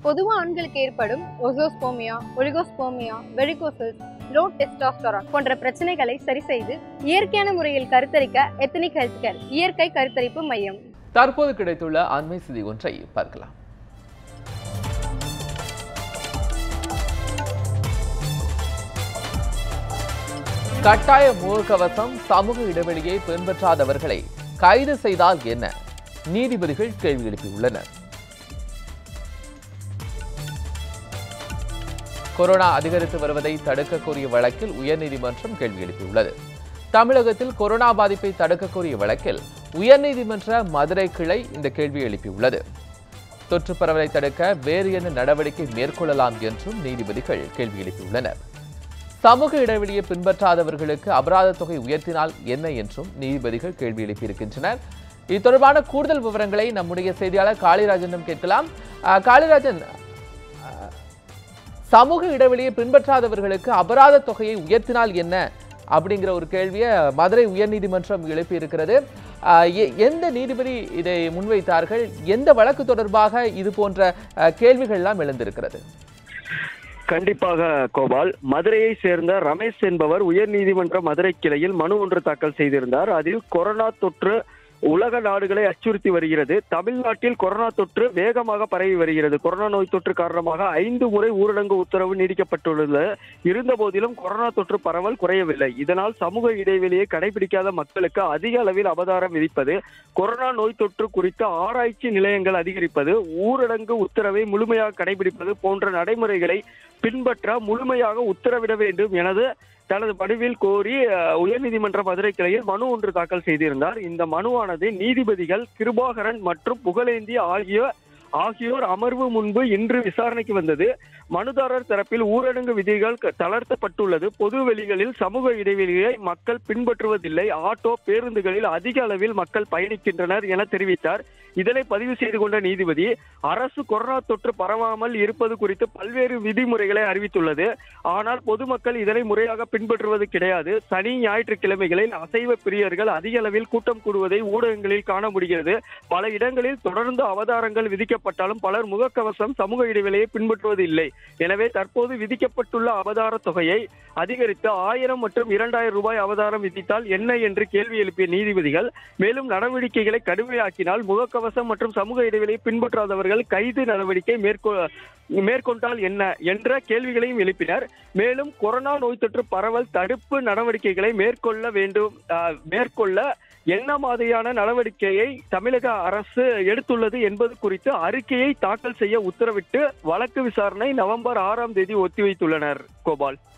பொதுவா ஆண்களுக்கு ஏற்படும் ஒசோஸ்போமியா ஒலிகோஸ்போமியா வெரிகோசஸ் லோ டெஸ்டாஸ்டரான் போன்ற பிரச்சனைகளை சரி செய்து இயற்கையான முறையில் கருத்தரிக்க எத்தனிக் ஹெல்த் கேர் இயற்கை கருத்தரிப்பு மையம் தற்போது கிடைத்துள்ள அண்மை செய்தி ஒன்றை பார்க்கலாம் கட்டாய முகக்கவசம் சமூக இடைவெளியை பின்பற்றாதவர்களை கைது செய்தால் என்ன நீதிபதிகள் கேள்வி எழுப்பியுள்ளனர் கொரோனா அதிகரித்து வருவதை தடுக்க கோரிய வழக்கில் உயர்நீதிமன்றம் கேள்வி எழுப்பியுள்ளது தமிழகத்தில் கொரோனா பாதிப்பை தடுக்க கோரிய வழக்கில் உயர்நீதிமன்ற மதுரை கிளை இந்த கேள்வியை எழுப்பியுள்ளது தொற்று பரவலை தடுக்க வேறு என்ன நடவடிக்கை மேற்கொள்ளலாம் என்றும் நீதிபதிகள் கேள்வி எழுப்பியுள்ளனர் சமூக இடைவெளியை பின்பற்றாதவர்களுக்கு அபராத தொகை உயர்த்தினால் என்ன என்றும் நீதிபதிகள் கேள்வி எழுப்பியிருக்கின்றனர் இது தொடர்பான கூடுதல் விவரங்களை நம்முடைய செய்தியாளர் காளிராஜனிடம் கேட்கலாம் அஹ், காளிராஜன் அஹ், சமூக இடைவெளியை பின்பற்றாதவர்களுக்கு அபராத தொகையை உயர்த்தினால் என்ன அப்படிங்கிற ஒரு கேள்வியை மதுரை உயர்நீதிமன்றம் எழுப்பி இருக்கிறது எந்த நீதிபதி இதை முன்வைத்தார்கள் எந்த வழக்கு தொடர்பாக இது போன்ற அஹ், கேள்விகள் எல்லாம் எழுந்திருக்கிறது கண்டிப்பாக கோபால் மதுரையை சேர்ந்த ரமேஷ் என்பவர் உயர்நீதிமன்ற மதுரை கிளையில் மனு ஒன்று தாக்கல் செய்திருந்தார் அதில் கொரோனா தொற்று உலக நாடுகளை அச்சுறுத்தி வருகிறது தமிழ்நாட்டில் கொரோனா தொற்று வேகமாக பரவி வருகிறது கொரோனா நோய் தொற்று காரணமாக ஐந்து முறை ஊரடங்கு உத்தரவு நீடிக்கப்பட்டுள்ளது இருந்த போதிலும் கொரோனா தொற்று பரவல் குறையவில்லை இதனால் சமூக இடைவெளியை கடைபிடிக்காத மக்களுக்கு அதிக அளவில் அபதாரம் விதிப்பது கொரோனா நோய் தொற்று குறித்த ஆராய்ச்சி நிலையங்கள் அதிகரிப்பது ஊரடங்கு உத்தரவை முழுமையாக கடைபிடிப்பது போன்ற நடைமுறைகளை பின்பற்ற முழுமையாக உத்தரவிட வேண்டும் எனது தனது மனுவில் கோரி அஹ், உயர்நீதிமன்ற மதுரை கிளையில் மனு ஒன்று தாக்கல் செய்திருந்தார் இந்த மனுவானது நீதிபதிகள் கிருபாகரன் மற்றும் புகழேந்தி ஆகிய ஆகியோர் அமர்வு முன்பு இன்று விசாரணைக்கு வந்தது மனுதாரர் தரப்பில் ஊரடங்கு விதிகள் க- தளர்த்தப்பட்டுள்ளது பொது வெளிகளில் சமூக இடைவெளியை மக்கள் பின்பற்றுவதில்லை ஆட்டோ பேருந்துகளில் அதிக அளவில் மக்கள் பயணிக்கின்றனர் என தெரிவித்தார் இதனை பதிவு செய்து கொண்ட நீதிபதி அரசு கொரோனா தொற்று பரவாமல் இருப்பது குறித்து பல்வேறு விதிமுறைகளை அறிவித்துள்ளது ஆனால் பொதுமக்கள் இதனை முறையாக பின்பற்றுவது கிடையாது சனி ஞாயிற்றுக்கிழமைகளில் அசைவ பிரியர்கள் அதிக அளவில் கூட்டம் கூடுவதை ஊடகங்களில் காண முடிகிறது பல இடங்களில் தொடர்ந்து அவதாரங்கள் விதிக்கப்பட்டாலும் பலர் முகக்கவசம் சமூக இடைவெளியை பின்பற்றுவது இல்லை எனவே தற்போது விதிக்கப்பட்டுள்ள அவதார தொகையை அதிகரித்து ஆயிரம் மற்றும் இரண்டாயிரம் ரூபாய் அவதாரம் விதித்தால் என்ன என்று கேள்வி எழுப்பிய நீதிபதிகள் மேலும் நடவடிக்கைகளை கடுமையாக்கினால் முகக்கவசம் மற்றும் சமூக இடைவெளியை பின்பற்றாதவர்கள் கைது நடவடிக்கை மேற்கொ மேற்கொண்டால் என்ன என்ற கேள்விகளையும் எழுப்பினர் மேலும் கொரோனா நோய் தொற்று பரவல் தடுப்பு நடவடிக்கைகளை மேற்கொள்ள வேண்டும் ஆஹ், மேற்கொள்ள என்ன மாதிரியான நடவடிக்கையை தமிழக அரசு எடுத்துள்ளது என்பது குறித்து அறிக்கையை தாக்கல் செய்ய உத்தரவிட்டு வழக்கு விசாரணை நவம்பர் ஆறாம் தேதி ஒத்திவைத்துள்ளனர் கோபால்